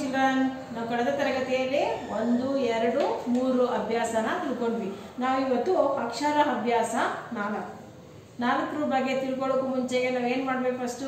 children ನಾವು ಕಳೆದ ತರಗತಿಯಲ್ಲಿ ಒಂದು ಎರಡು ಮೂರು ಅಭ್ಯಾಸನ ತಿಳ್ಕೊಂಡ್ವಿ ನಾವಿವತ್ತು ಅಕ್ಷರ ಅಭ್ಯಾಸ ನಾಲ್ಕು ನಾಲ್ಕರ ಬಗ್ಗೆ ತಿಳ್ಕೊಳ್ಳೋಕ್ಕೂ ಮುಂಚೆಗೆ ನಾವೇನು ಮಾಡ್ಬೇಕು ಫಸ್ಟು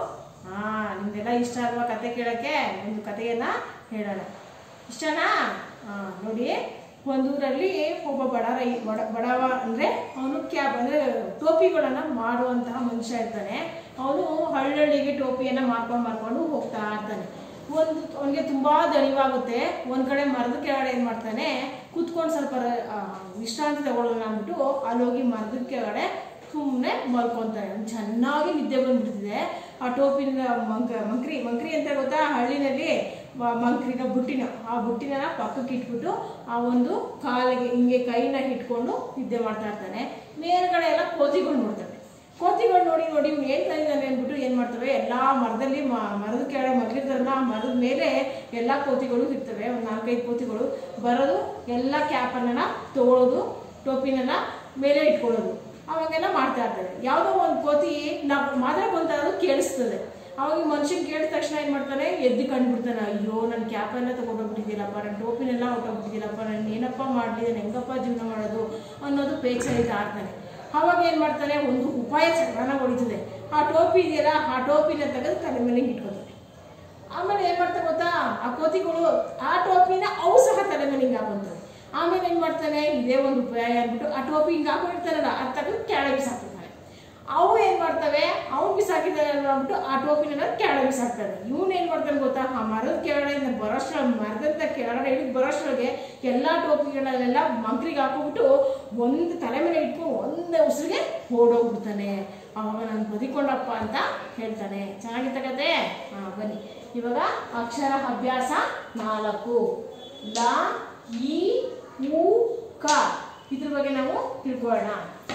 ಹಾಂ ನಿಮ್ದೆಲ್ಲ ಇಷ್ಟ ಅಲ್ವಾ ಕತೆ ಕೇಳೋಕ್ಕೆ ಒಂದು ಕಥೆಯನ್ನ ಹೇಳೋಣ ಇಷ್ಟನಾ ಹಾಂ ನೋಡಿ ಒಂದೂರಲ್ಲಿ ಒಬ್ಬ ಬಡ ರೈ ಬಡ ಬಡವ ಅಂದರೆ ಅವನು ಕ್ಯಾಬ್ ಅಂದರೆ ಟೋಪಿಗಳನ್ನು ಮಾಡುವಂತಹ ಮನುಷ್ಯ ಇರ್ತಾನೆ ಅವನು ಹಳ್ಳಹಳ್ಳಿಗೆ ಟೋಪಿಯನ್ನು ಮಾರ್ಕೊಂಡು ಮಾರ್ಕೊಂಡು ಹೋಗ್ತಾ ಇರ್ತಾನೆ ಒಂದು ಅವನಿಗೆ ತುಂಬ ದಣಿವಾಗುತ್ತೆ ಒಂದು ಕಡೆ ಮರದ ಕೆಳಗಡೆ ಏನು ಮಾಡ್ತಾನೆ ಕೂತ್ಕೊಂಡು ಸ್ವಲ್ಪ ರ- ಆ, ವಿಶ್ರಾಂತಿ ತಗೊಳ್ಳೋಣ ಅಂದ್ಬಿಟ್ಟು ಅಲ್ಲಿ ಹೋಗಿ ಮರದ ಕೆಳಗಡೆ ಸುಮ್ಮನೆ ಮಲ್ಕೊತಾನೆ ಅವ್ನಿಗೆ ಚೆನ್ನಾಗಿ ನಿದ್ದೆ ಬಂದ್ಬಿಡ್ತಿದೆ ಆ ಟೋಪಿನ ಮಂಕ ಮಂಕ್ರಿ ಮಂಕ್ರಿ ಅಂತ ಗೊತ್ತಾ ಹಳ್ಳಿನಲ್ಲಿ ಮ- ಮಂಕ್ರಿನ ಬುಟ್ಟಿನ ಆ ಬುಟ್ಟಿನ ಪಕ್ಕಕ್ಕೆ ಇಟ್ಬಿಟ್ಟು ಆ ಒಂದು ಕಾಲಿಗೆ ಹಿಂಗೆ ಕೈನ ಇಟ್ಕೊಂಡು ನಿದ್ದೆ ಮಾಡ್ತಾ ಇರ್ತಾನೆ ಮೇಲ್ಗಡೆ ಎಲ್ಲ ಕೋತಿಗಳು ನೋಡ್ತವೆ ಕೋತಿಗಳು ನೋಡಿ ನೋಡಿ ಇವ್ನು ಏನು ತಂದಿದ್ದಾನೆ ಅಂದ್ಬಿಟ್ಟು ಏನು ಮಾಡ್ತವೆ ಎಲ್ಲ ಮರದಲ್ಲಿ ಮ- ಮರದ ಕೆಳಗೆ ಮಲಗಿರ್ತಾರಲ್ಲ ಆ ಮರದ ಮೇಲೆ ಎಲ್ಲ ಕೋತಿಗಳು ಇರ್ತವೆ ಒಂದು ನಾಲ್ಕೈದು ಕೋತಿಗಳು ಬರೋದು ಎಲ್ಲ ಕ್ಯಾಪನ್ನ ತಗೊಳ್ಳೋದು ಟೋಪಿನೆಲ್ಲ ಮೇಲೆ ಇಟ್ಕೊಳ್ಳೋದು ಅವಾಗೆಲ್ಲ ಮಾಡ್ತಾ ಇರ್ತಾರೆ ಯಾವುದೋ ಒಂದು ಕೋತಿ ನಾವು ಮಾತಾಡ್ಕೊಂತ ಅದು ಕೇಳಿಸ್ತದೆ ಅವಾಗ ಮನುಷ್ಯನ್ ಕೇಳಿದ ತಕ್ಷಣ ಏನು ಮಾಡ್ತಾನೆ ಎದ್ದು ಕಂಡುಬಿಡ್ತಾನೆ ಅಯ್ಯೋ ನನ್ನ ಕ್ಯಾಪೆಲ್ಲ ತೊಗೊಂಡೋಗ್ಬಿಟ್ಟಿದ್ದೀರಪ್ಪ ನನ್ನ ಟೋಪಿನೆಲ್ಲ ಹೊಟ್ಟೋಗ್ಬಿಟ್ಟಿದ್ದೀರಪ್ಪ ನಾನು ಏನಪ್ಪ ಮಾಡಲಿದ್ದೇನೆ ಹೆಂಗಪ್ಪ ಜೀವನ ಮಾಡೋದು ಅನ್ನೋದು ಪೇಚಾಯಿತ ಆಡ್ತಾನೆ ಅವಾಗ ಏನು ಮಾಡ್ತಾನೆ ಒಂದು ಉಪಾಯ ಚೆನ್ನಾಗಿ ಹೊಡಿತದೆ ಆ ಟೋಪಿ ಇದೆಯಲ್ಲ ಆ ಟೋಪಿನ ತೆಗೆದು ತಲೆ ಮೇಲೆ ಇಟ್ಕೊತಾನೆ ಆಮೇಲೆ ಏನು ಮಾಡ್ತಾನೆ ಗೊತ್ತಾ ಆ ಕೋತಿಗಳು ಆ ಟೋಪಿನ ಅವು ಸಹ ತಲೆ ಮೇಲೆ ಹಿಂಗೆ ಹಾಕೊಂತವೆ ಆಮೇಲೆ ಏನು ಮಾಡ್ತಾನೆ ಇದೇ ಒಂದು ಉಪಾಯ ಅಂದ್ಬಿಟ್ಟು ಆ ಟೋಪಿ ಹಿಂಗೆ ಹಾಕೊಂಡಿರ್ತಾರಲ್ಲ ಅದು ತೆಗೆದು ಕೆಳಗೆ ಬಿಸಾಕ್ತಾನೆ ಅವು ಏನು ಮಾಡ್ತವೆ ಅವ್ನು ಬಿಸಾಕಿದ್ದಾನೆ ಅಂದ್ಬಿಟ್ಟು ಆ ಟೋಪಿನ ಕೆಳಗೆ ಬಿಸಾಕ್ತಾನೆ ಇವನು ಏನು ಮಾಡ್ತಾನೆ ಗೊತ್ತಾ ಆ ಮರದ ಕೆಳಗಡೆ ಬರೋಷ್ಟ್ರ ಮರದಂತ ಕೆಳಗಡೆ ಇಳಿದು ಬರೋಷ್ಟ್ರೊಳಗೆ ಎಲ್ಲ ಟೋಪಿಗಳನ್ನೆಲ್ಲ ಮಂಕ್ರಿಗೆ ಹಾಕೋಬಿಟ್ಟು ಒಂದು ತಲೆ ಮೇಲೆ ಇಟ್ಕೊಂಡು ಒಂದೇ ಉಸಿರಿಗೆ ಓಡೋಗ್ಬಿಡ್ತಾನೆ ಅವಾಗ ನಾನು ಬದಿಕೊಂಡಪ್ಪ ಅಂತ ಹೇಳ್ತಾನೆ ಚೆನ್ನಾಗಿತ್ತ ಕತೆ ಹಾಂ ಬನ್ನಿ ಇವಾಗ ಅಕ್ಷರ ಅಭ್ಯಾಸ ನಾಲ್ಕು ಲ ಇ ಉ ಕ ಇದ್ರ ಬಗ್ಗೆ ನಾವು ತಿಳ್ಕೊಳ್ಳೋಣ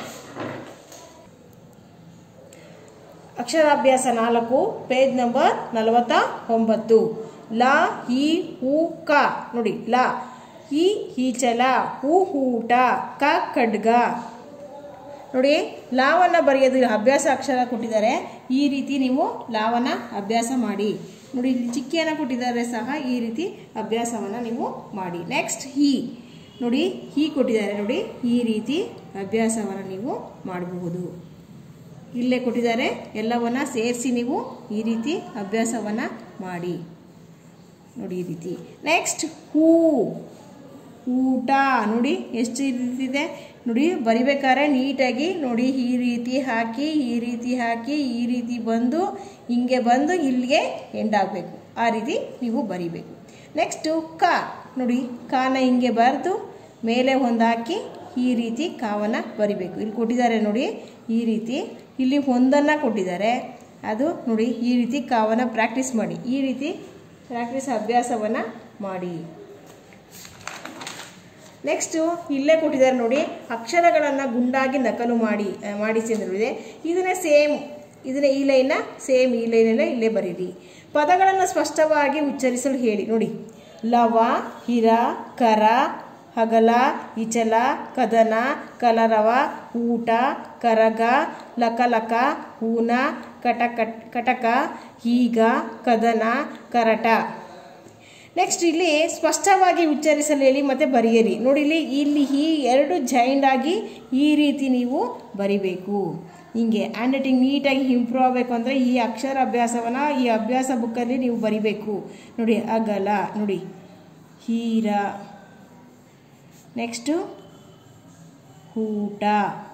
ಅಕ್ಷರಾಭ್ಯಾಸ ನಾಲ್ಕು ಪೇಜ್ ನಂಬರ್ ನಲವತ್ತ ಒಂಬತ್ತು ಲ ಹಿ ಹೂ ಕ ನೋಡಿ ಲ ಹಿ ಹೀಚಲ ಹೂ ಹೂಟ ಕ ಖಡ್ಗ ನೋಡಿ ಲಾವನ್ನು ಬರೆಯೋದು ಅಭ್ಯಾಸ ಅಕ್ಷರ ಕೊಟ್ಟಿದ್ದಾರೆ ಈ ರೀತಿ ನೀವು ಲಾವನ್ನು ಅಭ್ಯಾಸ ಮಾಡಿ ನೋಡಿ ಇಲ್ಲಿ ಚಿಕ್ಕಿಯನ್ನು ಕೊಟ್ಟಿದ್ದಾರೆ ಸಹ ಈ ರೀತಿ ಅಭ್ಯಾಸವನ್ನು ನೀವು ಮಾಡಿ ನೆಕ್ಸ್ಟ್ ಹಿ ನೋಡಿ ಹಿ ಕೊಟ್ಟಿದ್ದಾರೆ ನೋಡಿ ಈ ರೀತಿ ಅಭ್ಯಾಸವನ್ನು ನೀವು ಮಾಡಬಹುದು ಇಲ್ಲೇ ಕೊಟ್ಟಿದ್ದಾರೆ ಎಲ್ಲವನ್ನ ಸೇರಿಸಿ ನೀವು ಈ ರೀತಿ ಅಭ್ಯಾಸವನ್ನು ಮಾಡಿ ನೋಡಿ ಈ ರೀತಿ ನೆಕ್ಸ್ಟ್ ಹೂ ಊಟ ನೋಡಿ ಎಷ್ಟು ಇದೆ ನೋಡಿ ಬರಿಬೇಕಾದ್ರೆ ನೀಟಾಗಿ ನೋಡಿ ಈ ರೀತಿ ಹಾಕಿ ಈ ರೀತಿ ಹಾಕಿ ಈ ರೀತಿ ಬಂದು ಹಿಂಗೆ ಬಂದು ಇಲ್ಲಿಗೆ ಎಂಡಾಗಬೇಕು ಆ ರೀತಿ ನೀವು ಬರಿಬೇಕು ನೆಕ್ಸ್ಟು ಕ ನೋಡಿ ಕಾನ ಹಿಂಗೆ ಬರೆದು ಮೇಲೆ ಒಂದು ಹಾಕಿ ಈ ರೀತಿ ಕಾವನ್ನು ಬರಿಬೇಕು ಇಲ್ಲಿ ಕೊಟ್ಟಿದ್ದಾರೆ ನೋಡಿ ಈ ರೀತಿ ಇಲ್ಲಿ ಒಂದನ್ನು ಕೊಟ್ಟಿದ್ದಾರೆ ಅದು ನೋಡಿ ಈ ರೀತಿ ಕಾವನ್ನು ಪ್ರಾಕ್ಟೀಸ್ ಮಾಡಿ ಈ ರೀತಿ ಪ್ರಾಕ್ಟೀಸ್ ಅಭ್ಯಾಸವನ್ನು ಮಾಡಿ ನೆಕ್ಸ್ಟು ಇಲ್ಲೇ ಕೊಟ್ಟಿದ್ದಾರೆ ನೋಡಿ ಅಕ್ಷರಗಳನ್ನು ಗುಂಡಾಗಿ ನಕಲು ಮಾಡಿ ಆ, ಮಾಡಿಸಿ ಅಂದಿದೆ ಇದನ್ನೇ ಸೇಮ್ ಇದನ್ನ ಈ ಲೈನ್ನ ಸೇಮ್ ಈ ಲೈನಲ್ಲೇ ಇಲ್ಲೇ ಬರೀರಿ ಪದಗಳನ್ನು ಸ್ಪಷ್ಟವಾಗಿ ಉಚ್ಚರಿಸಲು ಹೇಳಿ ನೋಡಿ ಲವ ಹಿರ ಕರ ಹಗಲ ಇಚಲ ಕದನ ಕಲರವ ಊಟ ಕರಗ ಲಕಲಕ ಹೂನ ಕಟಕಟ್ ಕಟಕ ಹೀಗ ಕದನ ಕರಟ ನೆಕ್ಸ್ಟ್ ಇಲ್ಲಿ ಸ್ಪಷ್ಟವಾಗಿ ಉಚ್ಚರಿಸಲು ಹೇಳಿ ಮತ್ತು ಬರೆಯಿರಿ ನೋಡಿ ಇಲ್ಲಿ ಇಲ್ಲಿ ಈ ಎರಡು ಜಾಯಿಂಟ್ ಆಗಿ ಈ ರೀತಿ ನೀವು ಬರಿಬೇಕು ಹಿಂಗೆ ಹ್ಯಾಂಡ್ ರೈಟಿಂಗ್ ನೀಟಾಗಿ ಇಂಪ್ರೂವ್ ಆಗಬೇಕು ಅಂದರೆ ಈ ಅಕ್ಷರ ಅಭ್ಯಾಸವನ್ನು ಈ ಅಭ್ಯಾಸ ಬುಕ್ಕಲ್ಲಿ ನೀವು ಬರಿಬೇಕು ನೋಡಿ ಅಗಲ ನೋಡಿ ಹೀರ ನೆಕ್ಸ್ಟು ಊಟ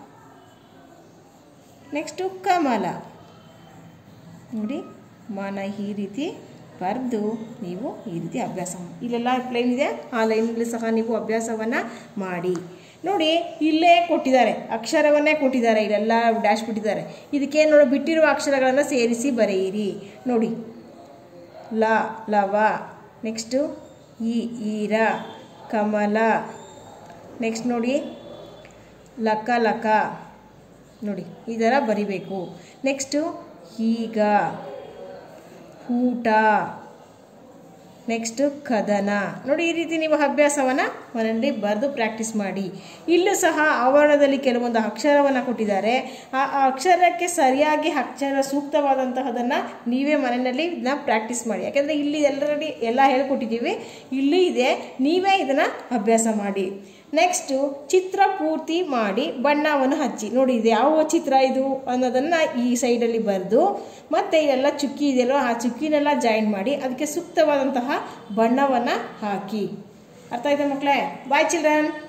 ನೆಕ್ಸ್ಟು ಕಮಲ ನೋಡಿ ಮನ ಈ ರೀತಿ ಬರೆದು ನೀವು ಈ ರೀತಿ ಅಭ್ಯಾಸ ಮಾಡಿ ಇಲ್ಲೆಲ್ಲ ಪ್ಲೇನ್ ಇದೆ ಆ ಲೈನಲ್ಲಿ ಸಹ ನೀವು ಅಭ್ಯಾಸವನ್ನು ಮಾಡಿ ನೋಡಿ ಇಲ್ಲೇ ಕೊಟ್ಟಿದ್ದಾರೆ ಅಕ್ಷರವನ್ನೇ ಕೊಟ್ಟಿದ್ದಾರೆ ಇಲ್ಲೆಲ್ಲ ಡ್ಯಾಶ್ ಬಿಟ್ಟಿದ್ದಾರೆ ಇದಕ್ಕೆ ನೋಡಿ ಬಿಟ್ಟಿರುವ ಅಕ್ಷರಗಳನ್ನು ಸೇರಿಸಿ ಬರೆಯಿರಿ ನೋಡಿ ಲ ಲವ ನೆಕ್ಸ್ಟು ಈ ಈರ ಕಮಲ ನೆಕ್ಸ್ಟ್ ನೋಡಿ ಲಕ ಲಕ ನೋಡಿ ಈ ಥರ ಬರಿಬೇಕು ನೆಕ್ಸ್ಟು ಈಗ ಊಟ ನೆಕ್ಸ್ಟ್ ಕದನ ನೋಡಿ ಈ ರೀತಿ ನೀವು ಅಭ್ಯಾಸವನ್ನು ಮನೆಯಲ್ಲಿ ಬರೆದು ಪ್ರಾಕ್ಟೀಸ್ ಮಾಡಿ ಇಲ್ಲೂ ಸಹ ಆವರಣದಲ್ಲಿ ಕೆಲವೊಂದು ಅಕ್ಷರವನ್ನು ಕೊಟ್ಟಿದ್ದಾರೆ ಆ ಆ ಅಕ್ಷರಕ್ಕೆ ಸರಿಯಾಗಿ ಅಕ್ಷರ ಸೂಕ್ತವಾದಂತಹದನ್ನು ನೀವೇ ಮನೆಯಲ್ಲಿ ಇದನ್ನ ಪ್ರಾಕ್ಟೀಸ್ ಮಾಡಿ ಯಾಕೆಂದರೆ ಇಲ್ಲಿ ಎಲ್ಲರಲ್ಲಿ ಎಲ್ಲ ಹೇಳ್ಕೊಟ್ಟಿದ್ದೀವಿ ಇಲ್ಲಿ ಇದೆ ನೀವೇ ಇದನ್ನು ಅಭ್ಯಾಸ ಮಾಡಿ ನೆಕ್ಸ್ಟು ಚಿತ್ರ ಪೂರ್ತಿ ಮಾಡಿ ಬಣ್ಣವನ್ನು ಹಚ್ಚಿ ನೋಡಿ ಇದು ಯಾವ ಚಿತ್ರ ಇದು ಅನ್ನೋದನ್ನು ಈ ಸೈಡಲ್ಲಿ ಬರೆದು ಮತ್ತು ಇವೆಲ್ಲ ಚುಕ್ಕಿ ಇದೆಯಲ್ಲೋ ಆ ಚುಕ್ಕಿನೆಲ್ಲ ಜಾಯಿನ್ ಮಾಡಿ ಅದಕ್ಕೆ ಸೂಕ್ತವಾದಂತಹ ಬಣ್ಣವನ್ನು ಹಾಕಿ ಅರ್ಥ ಆಯ್ತಾ ಮಕ್ಕಳೇ ಬಾಯ್ ಚಿಲ್ಡ್ರನ್